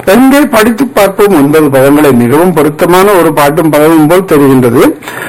எங்கே படித்து பார்ப்போம் ஒன்பது பதங்களை மிகவும் பொருத்தமான ஒரு பாட்டும் பதமும் போல் தெரிகின்றது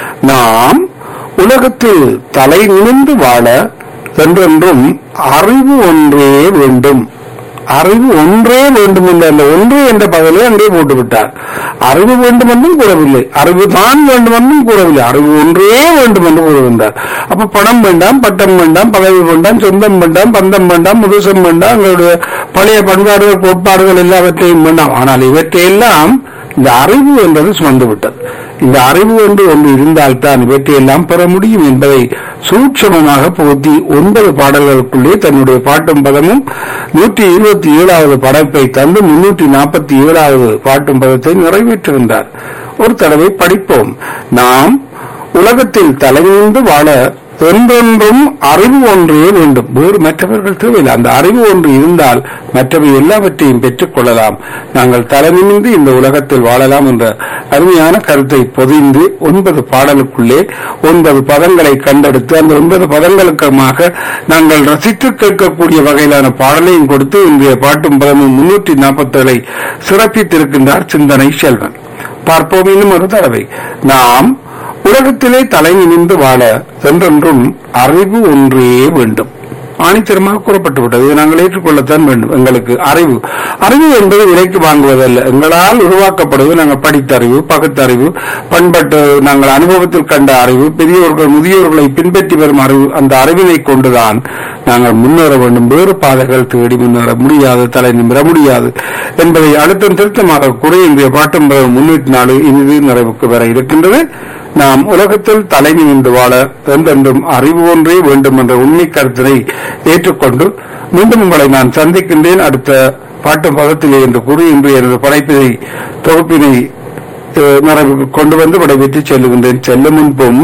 நாம் உலகத்தில் தலை நிமிர்ந்து வாழ என்றென்றும் அறிவு ஒன்றே வேண்டும் அறிவு ஒன்றே வேண்டும் என்ற அந்த ஒன்று என்ற பதவியை அங்கே போட்டு விட்டார் அறிவு வேண்டும் என்றும் கூறவில்லை அறிவு தான் வேண்டும் என்றும் கூறவில்லை அறிவு ஒன்றே வேண்டும் என்று கூறுகின்றார் அப்ப பணம் வேண்டாம் பட்டம் வேண்டாம் பதவி வேண்டாம் சொந்தம் வேண்டாம் பந்தம் வேண்டாம் முதுசம் வேண்டாம் எங்களுடைய பழைய பண்பாடுகள் கோட்பாடுகள் எல்லாவற்றையும் வேண்டாம் ஆனால் இவற்றையெல்லாம் இந்த அறிவு என்பது சுமந்து விட்டது இந்த அறிவு என்று ஒன்று இருந்தால்தான் இவற்றையெல்லாம் பெற முடியும் என்பதை சூட்சமமாக புகுத்தி ஒன்பது பாடல்களுக்குள்ளே தன்னுடைய பாட்டும் பதமும் நூற்றி இருபத்தி ஏழாவது படைப்பை தந்து முன்னூற்றி நாற்பத்தி ஏழாவது பாட்டும் பதத்தை நிறைவேற்றுகின்றார் ஒரு தடவை படிப்போம் நாம் உலகத்தில் தலைநின்று வாழ என்றென்றும் அறிவு ஒன்றே வேண்டும் வேறு மற்றவர்கள் தேவையில்லை அந்த அறிவு ஒன்று இருந்தால் மற்றவை எல்லாவற்றையும் பெற்றுக் கொள்ளலாம் நாங்கள் தலைநிமிந்து இந்த உலகத்தில் வாழலாம் என்ற அருமையான கருத்தை பொதிந்து ஒன்பது பாடலுக்குள்ளே ஒன்பது பதங்களை கண்டெடுத்து அந்த ஒன்பது பதங்களுக்கமாக நாங்கள் ரசித்து கேட்கக்கூடிய வகையிலான பாடலையும் கொடுத்து இன்றைய பாட்டும் பதமும் முன்னூற்றி நாற்பத்தேழை சிறப்பித்திருக்கின்றார் சிந்தனை செல்வன் பார்ப்போம் இன்னும் ஒரு தடவை நாம் உலகத்திலே தலை நிமிர்ந்து வாழ என்றென்றும் அறிவு ஒன்றே வேண்டும் ஆணித்தரமாக கூறப்பட்டு விட்டது இதை நாங்கள் ஏற்றுக்கொள்ளத்தான் வேண்டும் எங்களுக்கு அறிவு அறிவு என்பது விலைக்கு வாங்குவதல்ல எங்களால் உருவாக்கப்படுவது நாங்கள் படித்த அறிவு பகுத்தறிவு பண்பட்டு நாங்கள் அனுபவத்தில் கண்ட அறிவு பெரியவர்கள் முதியோர்களை பின்பற்றி வரும் அறிவு அந்த அறிவினை கொண்டுதான் நாங்கள் முன்னேற வேண்டும் வேறு பாதைகள் தேடி முன்னேற முடியாது தலை நிமிர முடியாது என்பதை அழுத்தம் திருத்தமாக கூறி இன்றைய பாட்டும் முன்னூற்றி நாலு இனிது நிறைவுக்கு வர இருக்கின்றது நாம் உலகத்தில் தலை நிமிர்ந்து வாழ என்றென்றும் அறிவு ஒன்றே வேண்டும் என்ற உண்மை கருத்தினை ஏற்றுக்கொண்டு மீண்டும் உங்களை நான் சந்திக்கின்றேன் அடுத்த பாட்டும் பதத்திலே என்று கூறி இன்று எனது படைப்பினை தொகுப்பினை அஹ், நிறைவுக்கு கொண்டு வந்து விடைபெற்று செல்லுகின்றேன் செல்லும் முன்பும்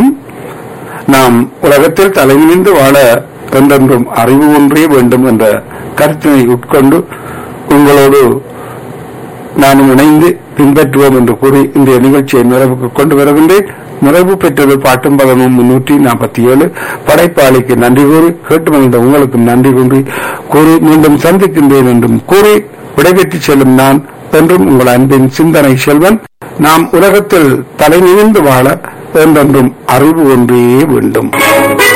நாம் உலகத்தில் தலை நிமிர்ந்து வாழ என்றென்றும் அறிவு ஒன்றே வேண்டும் என்ற கருத்தினை உட்கொண்டு உங்களோடு நானும் இணைந்து பின்பற்றுவோம் என்று கூறி இன்றைய நிகழ்ச்சியை நிறைவுக்கு கொண்டு வருகின்றேன் நிறைவு பெற்றது பாட்டும் பதமும் முன்னூற்றி நாற்பத்தி ஏழு படைப்பாளிக்கு நன்றி கூறி கேட்டு மகிழ்ந்த உங்களுக்கும் நன்றி கூறி கூறி மீண்டும் சந்திக்கின்றேன் என்றும் கூறி விடைபெற்று செல்லும் நான் என்றும் உங்கள் அன்பின் சிந்தனை செல்வன் நாம் உலகத்தில் தலை நிமிர்ந்து வாழ என்றென்றும் அறிவு ஒன்றே வேண்டும்